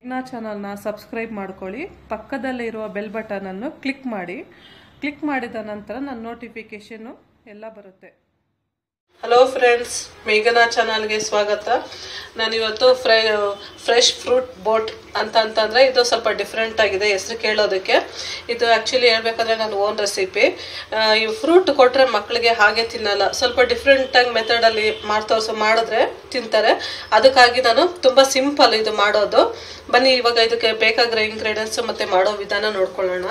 ನಾ ಚಾನಲ್ನ ಸಬ್ಸ್ಕ್ರೈಬ್ ಮಾಡ್ಕೊಳ್ಳಿ ಪಕ್ಕದಲ್ಲೇ ಇರುವ ಬೆಲ್ ಬಟನನ್ನು ಕ್ಲಿಕ್ ಮಾಡಿ ಕ್ಲಿಕ್ ಮಾಡಿದ ನಂತರ ನನ್ನ ನೋಟಿಫಿಕೇಷನ್ನು ಎಲ್ಲ ಬರುತ್ತೆ ಹಲೋ ಫ್ರೆಂಡ್ಸ್ ಮೇಘನಾ ಚಾನಲ್ಗೆ ಸ್ವಾಗತ ನಾನಿವತ್ತು ಫ್ರೈ ಫ್ರೆಶ್ ಫ್ರೂಟ್ ಬೋಟ್ ಅಂತ ಅಂತಂದರೆ ಇದು ಸ್ವಲ್ಪ ಡಿಫ್ರೆಂಟ್ ಆಗಿದೆ ಹೆಸರು ಕೇಳೋದಕ್ಕೆ ಇದು ಆ್ಯಕ್ಚುಲಿ ಹೇಳ್ಬೇಕಂದ್ರೆ ನನ್ನ ಓನ್ ರೆಸಿಪಿ ಈ ಫ್ರೂಟ್ ಕೊಟ್ಟರೆ ಮಕ್ಕಳಿಗೆ ಹಾಗೆ ತಿನ್ನಲ್ಲ ಸ್ವಲ್ಪ ಡಿಫ್ರೆಂಟಾಗಿ ಮೆಥಡಲ್ಲಿ ಮಾಡ್ತೋರ್ಸು ಮಾಡಿದ್ರೆ ತಿಂತಾರೆ ಅದಕ್ಕಾಗಿ ನಾನು ತುಂಬ ಸಿಂಪಲ್ ಇದು ಮಾಡೋದು ಬನ್ನಿ ಇವಾಗ ಇದಕ್ಕೆ ಬೇಕಾಗಿರೋ ಇಂಗ್ರೀಡಿಯೆಂಟ್ಸ್ ಮತ್ತು ಮಾಡೋ ವಿಧಾನ ನೋಡ್ಕೊಳ್ಳೋಣ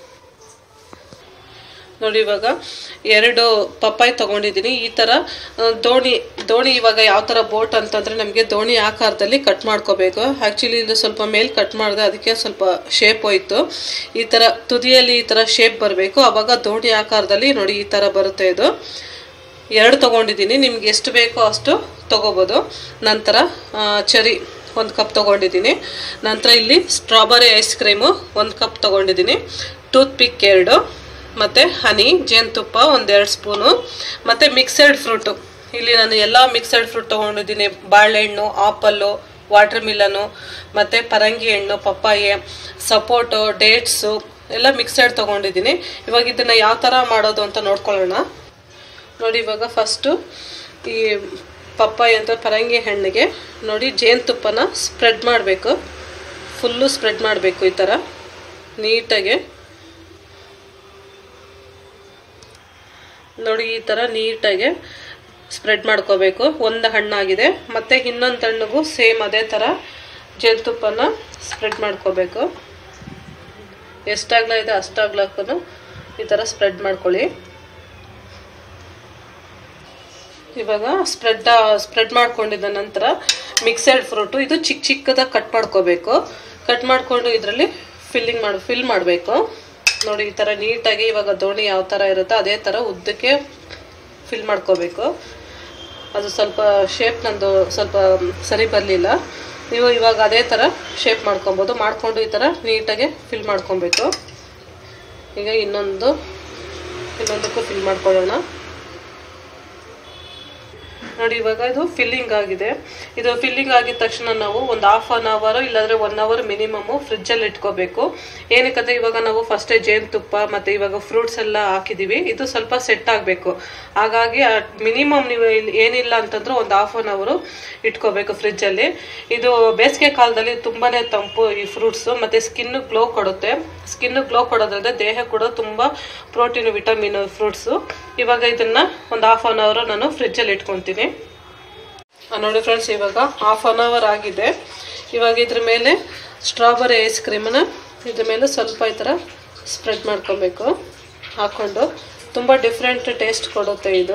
ನೋಡಿ ಇವಾಗ ಎರಡು ಪಪ್ಪಾಯಿ ತೊಗೊಂಡಿದ್ದೀನಿ ಈ ಥರ ಆ, ದೋಣಿ ದೋಣಿ ಇವಾಗ ಯಾವ ಥರ ಬೋಟ್ ಅಂತಂದರೆ ನಮಗೆ ದೋಣಿ ಆಕಾರದಲ್ಲಿ ಕಟ್ ಮಾಡ್ಕೋಬೇಕು ಆ್ಯಕ್ಚುಲಿ ಇದು ಸ್ವಲ್ಪ ಮೇಲ್ ಕಟ್ ಮಾಡಿದೆ ಅದಕ್ಕೆ ಸ್ವಲ್ಪ ಶೇಪ್ ಹೋಯ್ತು ಈ ಥರ ತುದಿಯಲ್ಲಿ ಈ ಥರ ಶೇಪ್ ಬರಬೇಕು ಆವಾಗ ದೋಣಿ ಆಕಾರದಲ್ಲಿ ನೋಡಿ ಈ ಥರ ಬರುತ್ತೆ ಇದು ಎರಡು ತೊಗೊಂಡಿದ್ದೀನಿ ನಿಮ್ಗೆ ಎಷ್ಟು ಬೇಕೋ ಅಷ್ಟು ತೊಗೋಬೋದು ನಂತರ ಆ, ಚೆರಿ ಒಂದು ಕಪ್ ತೊಗೊಂಡಿದ್ದೀನಿ ನಂತರ ಇಲ್ಲಿ ಸ್ಟ್ರಾಬೆರಿ ಐಸ್ ಕ್ರೀಮು ಒಂದು ಕಪ್ ತೊಗೊಂಡಿದ್ದೀನಿ ಟೂತ್ ಪಿಕ್ ಎರಡು ಮತ್ತು ಹನಿ ಜೇನುತುಪ್ಪ ಒಂದೆರಡು ಸ್ಪೂನು ಮತ್ತು ಮಿಕ್ಸೆಡ್ ಫ್ರೂಟು ಇಲ್ಲಿ ನಾನು ಎಲ್ಲ ಮಿಕ್ಸೆಡ್ ಫ್ರೂಟ್ ತೊಗೊಂಡಿದ್ದೀನಿ ಬಾಳೆಹಣ್ಣು ಆಪಲ್ಲು ವಾಟರ್ ಮಿಲನು ಮತ್ತು ಪರಂಗಿ ಹಣ್ಣು ಪಪ್ಪಾಯಿ ಸಪೋಟು ಡೇಟ್ಸು ಎಲ್ಲ ಮಿಕ್ಸೆಡ್ ತೊಗೊಂಡಿದ್ದೀನಿ ಇವಾಗ ಇದನ್ನು ಯಾವ ಥರ ಮಾಡೋದು ಅಂತ ನೋಡ್ಕೊಳ್ಳೋಣ ನೋಡಿ ಇವಾಗ ಫಸ್ಟು ಈ ಪಪ್ಪಾಯಿ ಅಂತ ಪರಂಗಿ ಹಣ್ಣಿಗೆ ನೋಡಿ ಜೇನುತುಪ್ಪನ ಸ್ಪ್ರೆಡ್ ಮಾಡಬೇಕು ಫುಲ್ಲು ಸ್ಪ್ರೆಡ್ ಮಾಡಬೇಕು ಈ ಥರ ನೀಟಾಗಿ ನೋಡಿ ಈ ಥರ ನೀಟಾಗಿ ಸ್ಪ್ರೆಡ್ ಮಾಡ್ಕೋಬೇಕು ಒಂದು ಹಣ್ಣಾಗಿದೆ ಮತ್ತು ಇನ್ನೊಂದು ಹಣ್ಣಿಗೂ ಸೇಮ್ ಅದೇ ಥರ ಜೇನುತುಪ್ಪನ ಸ್ಪ್ರೆಡ್ ಮಾಡ್ಕೋಬೇಕು ಎಷ್ಟಾಗ್ಲ ಇದೆ ಅಷ್ಟಾಗ್ಲಕ್ಕೂ ಈ ಥರ ಸ್ಪ್ರೆಡ್ ಮಾಡ್ಕೊಳ್ಳಿ ಇವಾಗ ಸ್ಪ್ರೆಡ್ ಸ್ಪ್ರೆಡ್ ಮಾಡ್ಕೊಂಡಿದ್ದ ನಂತರ ಮಿಕ್ಸೆಡ್ ಫ್ರೂಟು ಇದು ಚಿಕ್ಕ ಚಿಕ್ಕದಾಗಿ ಕಟ್ ಮಾಡ್ಕೋಬೇಕು ಕಟ್ ಮಾಡಿಕೊಂಡು ಇದರಲ್ಲಿ ಫಿಲ್ಲಿಂಗ್ ಮಾಡಿ ಫಿಲ್ ಮಾಡಬೇಕು ನೋಡಿ ಈ ಥರ ನೀಟಾಗಿ ಇವಾಗ ದೋಣಿ ಯಾವ ಥರ ಇರುತ್ತೋ ಅದೇ ಥರ ಉದ್ದಕ್ಕೆ ಫಿಲ್ ಮಾಡ್ಕೋಬೇಕು ಅದು ಸ್ವಲ್ಪ ಶೇಪ್ ನಂದು ಸ್ವಲ್ಪ ಸರಿ ಬರಲಿಲ್ಲ ನೀವು ಇವಾಗ ಅದೇ ಥರ ಶೇಪ್ ಮಾಡ್ಕೊಬೋದು ಮಾಡಿಕೊಂಡು ಈ ಥರ ನೀಟಾಗಿ ಫಿಲ್ ಮಾಡ್ಕೊಬೇಕು ಈಗ ಇನ್ನೊಂದು ಇನ್ನೊಂದಕ್ಕೂ ಫಿಲ್ ಮಾಡ್ಕೊಳ್ಳೋಣ ನೋಡಿ ಇವಾಗ ಇದು ಫಿಲ್ಲಿಂಗ್ ಆಗಿದೆ ಇದು ಫಿಲ್ಲಿಂಗ್ ಆಗಿದ ತಕ್ಷಣ ನಾವು ಒಂದು ಹಾಫ್ ಅನ್ ಅವರ್ ಇಲ್ಲಾಂದ್ರೆ ಒನ್ ಅವರ್ ಮಿನಿಮಮ್ ಫ್ರಿಜ್ಜಲ್ಲಿ ಇಟ್ಕೋಬೇಕು ಏನಕ್ಕಂದ್ರೆ ಇವಾಗ ನಾವು ಫಸ್ಟೇ ಜೇನುತುಪ್ಪ ಮತ್ತು ಇವಾಗ ಫ್ರೂಟ್ಸ್ ಎಲ್ಲ ಹಾಕಿದ್ದೀವಿ ಇದು ಸ್ವಲ್ಪ ಸೆಟ್ ಆಗಬೇಕು ಹಾಗಾಗಿ ಮಿನಿಮಮ್ ನೀವು ಇಲ್ಲಿ ಏನಿಲ್ಲ ಅಂತಂದ್ರೆ ಒಂದು ಹಾಫ್ ಅನ್ ಅವರು ಇಟ್ಕೋಬೇಕು ಫ್ರಿಜ್ಜಲ್ಲಿ ಇದು ಬೇಸಿಗೆ ಕಾಲದಲ್ಲಿ ತುಂಬಾ ತಂಪು ಈ ಫ್ರೂಟ್ಸು ಮತ್ತು ಸ್ಕಿನ್ ಗ್ಲೋ ಕೊಡುತ್ತೆ ಸ್ಕಿನ್ ಗ್ಲೋ ಕೊಡೋದ್ರಿಂದ ದೇಹ ಕೂಡ ತುಂಬ ಪ್ರೋಟೀನ್ ವಿಟಮಿನ್ ಫ್ರೂಟ್ಸು ಇವಾಗ ಇದನ್ನ ಒಂದು ಹಾಫ್ ಅನ್ ಅವರ್ ನಾನು ಫ್ರಿಜ್ಜಲ್ಲಿ ಇಟ್ಕೊತೀನಿ ಆ, ನೋಡಿ ಫ್ರೆಂಡ್ಸ್ ಇವಾಗ ಹಾಫ್ ಅನ್ ಅವರ್ ಆಗಿದೆ ಇವಾಗ ಇದ್ರ ಮೇಲೆ ಸ್ಟ್ರಾಬೆರಿ ಐಸ್ ಕ್ರೀಮನ್ನ ಇದ್ರ ಮೇಲೆ ಸ್ವಲ್ಪ ಈ ಥರ ಸ್ಪ್ರೆಡ್ ಮಾಡ್ಕೊಬೇಕು ಹಾಕ್ಕೊಂಡು ತುಂಬ ಡಿಫ್ರೆಂಟ್ ಟೇಸ್ಟ್ ಕೊಡುತ್ತೆ ಇದು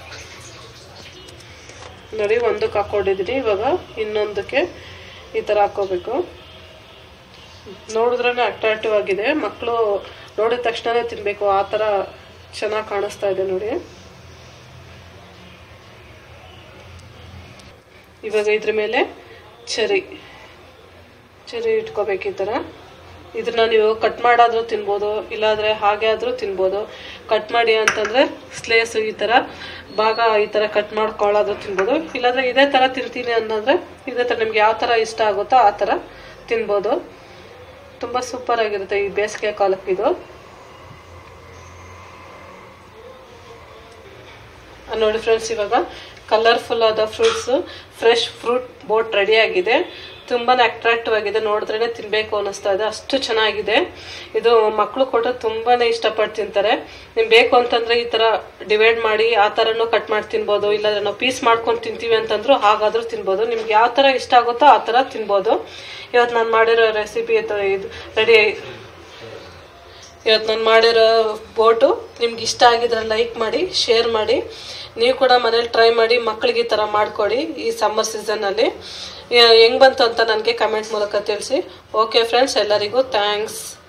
ನೋಡಿ ಒಂದಕ್ಕೆ ಹಾಕ್ಕೊಂಡಿದ್ದೀನಿ ಇವಾಗ ಇನ್ನೊಂದಕ್ಕೆ ಈ ಥರ ಹಾಕ್ಕೋಬೇಕು ನೋಡಿದ್ರೇ ಅಟ್ರಾಕ್ಟಿವ್ ಆಗಿದೆ ಮಕ್ಕಳು ನೋಡಿದ ತಕ್ಷಣನೇ ತಿನ್ನಬೇಕು ಆ ಥರ ಚೆನ್ನಾಗಿ ಕಾಣಿಸ್ತಾ ಇದೆ ನೋಡಿ ಇವಾಗ ಇದ್ರ ಮೇಲೆ ಚೆರಿ ಚೆರಿ ಇಟ್ಕೋಬೇಕು ಈ ಥರ ಇದನ್ನ ನೀವು ಕಟ್ ಮಾಡಾದ್ರೂ ತಿನ್ಬೋದು ಇಲ್ಲಾಂದ್ರೆ ಹಾಗೆ ಆದರೂ ತಿನ್ಬೋದು ಕಟ್ ಮಾಡಿ ಅಂತಂದರೆ ಸ್ಲೇಸ್ ಈ ಥರ ಭಾಗ ಈ ಥರ ಕಟ್ ಮಾಡ್ಕೊಳ್ಳೋದು ತಿನ್ಬೋದು ಇಲ್ಲಾಂದ್ರೆ ಇದೇ ಥರ ತಿಂತೀನಿ ಅನ್ನೋದ್ರೆ ಇದೇ ಥರ ನಿಮ್ಗೆ ಯಾವ ಥರ ಇಷ್ಟ ಆಗುತ್ತೋ ಆ ಥರ ತಿನ್ಬೋದು ತುಂಬ ಸೂಪರ್ ಆಗಿರುತ್ತೆ ಈ ಬೇಸಿಗೆ ಕಾಲಕ್ಕೆ ಇದು ಆ, ನೋಡಿ ಫ್ರೆಂಡ್ಸ್ ಇವಾಗ ಕಲರ್ಫುಲ್ ಆದ fruits fresh fruit boat ready ಆಗಿದೆ ತುಂಬಾ ಅಟ್ರಾಕ್ಟಿವ್ ಆಗಿದೆ ನೋಡಿದ್ರೇ ತಿನ್ನಬೇಕು ಅನ್ನಿಸ್ತಾ ಇದೆ ಅಷ್ಟು ಚೆನ್ನಾಗಿದೆ ಇದು ಮಕ್ಕಳು ಕೊಟ್ಟರೆ ತುಂಬಾ ಇಷ್ಟಪಟ್ಟು ತಿಂತಾರೆ ನಿಮ್ಗೆ ಬೇಕು ಅಂತಂದ್ರೆ ಈ ಥರ ಡಿವೈಡ್ ಮಾಡಿ ಆ ಥರನೂ ಕಟ್ ಮಾಡಿ ತಿನ್ಬೋದು ಇಲ್ಲಾಂದ್ರೆ ನಾವು ಪೀಸ್ ಮಾಡ್ಕೊಂಡು ತಿಂತೀವಿ ಅಂತಂದ್ರೂ ಹಾಗಾದ್ರೂ ತಿನ್ಬೋದು ನಿಮ್ಗೆ ಯಾವ ಥರ ಇಷ್ಟ ಆಗುತ್ತೋ ಆ ಥರ ತಿನ್ಬೋದು ಇವತ್ತು ನಾನು ಮಾಡಿರೋ ರೆಸಿಪಿ ಇದು ರೆಡಿ ಇವತ್ತು ನಾನು ಮಾಡಿರೋ ಬೋಟು ನಿಮ್ಗೆ ಇಷ್ಟ ಆಗಿದ್ರೆ ಲೈಕ್ ಮಾಡಿ ಶೇರ್ ಮಾಡಿ ನೀವು ಕೂಡ ಮನೇಲಿ ಟ್ರೈ ಮಾಡಿ ಮಕ್ಕಳಿಗೆ ಈ ಥರ ಮಾಡಿಕೊಡಿ ಈ ಸಮ್ಮರ್ ಸೀಸನ್ನಲ್ಲಿ ಹೆಂಗೆ ಬಂತು ಅಂತ ನನಗೆ ಕಮೆಂಟ್ ಮೂಲಕ ತಿಳಿಸಿ ಓಕೆ ಫ್ರೆಂಡ್ಸ್ ಎಲ್ಲರಿಗೂ ಥ್ಯಾಂಕ್ಸ್